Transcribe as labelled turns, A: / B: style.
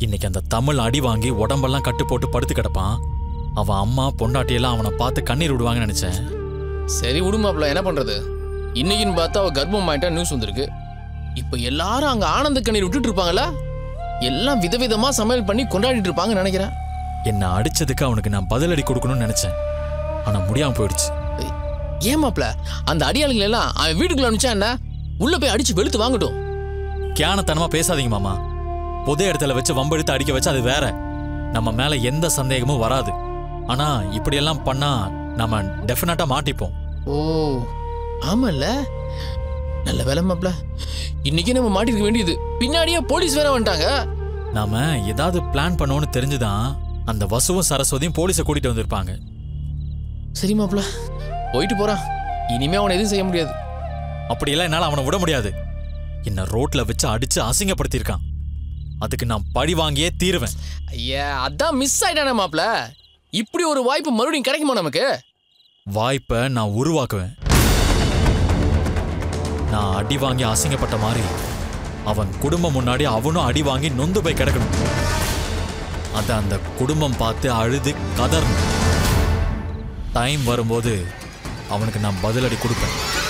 A: இன்னைக்கு அந்த தமிழ் அடி வாங்கி உடம்பெல்லாம் கட்டு போட்டு படுத்து கிடப்பான் அவன் அம்மா பொண்டாட்டியெல்லாம் அவனை பார்த்து கண்ணீர் விடுவாங்கன்னு நினைச்சேன்
B: சரி விடுமாப்ல என்ன பண்றது இன்னைக்குன்னு பார்த்தா அவ கர்ப்பம் ஆயிட்டா நியூஸ் வந்திருக்கு இப்போ எல்லாரும் அங்க ஆனந்த கண்ணீர் விட்டுட்டு இருப்பாங்களா எல்லாம் விதவிதமா சமையல் பண்ணி கொண்டாடிட்டு இருப்பாங்கன்னு நினைக்கிறேன்
A: என்னை அடிச்சதுக்கு அவனுக்கு நான் பதிலடி கொடுக்கணும்னு நினைச்சேன் ஆனா முடியாம போயிடுச்சு
B: ஏமாப்ல அந்த அடியாளுங்களை எல்லாம் அவன் வீட்டுக்குள்ள அனுப்பிச்சா என்ன உள்ள போய் அடிச்சு வெளுத்து வாங்கட்டும்
A: கேனத்தனமா பேசாதீங்க மாமா பொது இடத்துல வச்சு வம்பெடுத்து அடிக்க வச்சு அது வேற நம்ம மேல எந்த சந்தேகமும் வராது ஆனா இப்படியெல்லாம் பண்ணா நம்ம டெஃபினட்டா மாட்டிப்போம்
B: ஓ ஆமால்ல நல்ல வேலை மாப்ள இன்னைக்கு நம்ம மாட்டிருக்க வேண்டியது பின்னாடியே போலீஸ் வேற வந்துட்டாங்க
A: நாம ஏதாவது பிளான் பண்ணோம்னு தெரிஞ்சுதான் அந்த வசுவும் சரஸ்வதியும் போலீஸை கூட்டிட்டு வந்திருப்பாங்க
B: சரி மாப்ள போயிட்டு போறான் இனிமே அவனை எதுவும் செய்ய முடியாது
A: அப்படியெல்லாம் என்னால அவனை விட முடியாது என்ன ரோட்ல வச்சு அடிச்சு அசிங்கப்படுத்தியிருக்கான் அதுக்கு நான் பழி வாங்கியே தீருவேன்
B: ஐயா அதான் மிஸ் ஆயிட்டானே மாப்ள இப்படி ஒரு வாய்ப்பு மறுபடியும் கிடைக்குமா நமக்கு
A: வாய்ப்பை நான் உருவாக்குவேன் நான் அடி வாங்கி அசிங்கப்பட்ட மாதிரி அவன் குடும்பம் முன்னாடி அவனும் அடி வாங்கி நொந்து போய் கிடக்கணும் அதை அந்த குடும்பம் பார்த்து அழுது கதறணும் டைம் வரும்போது அவனுக்கு நான் பதிலடி கொடுப்பேன்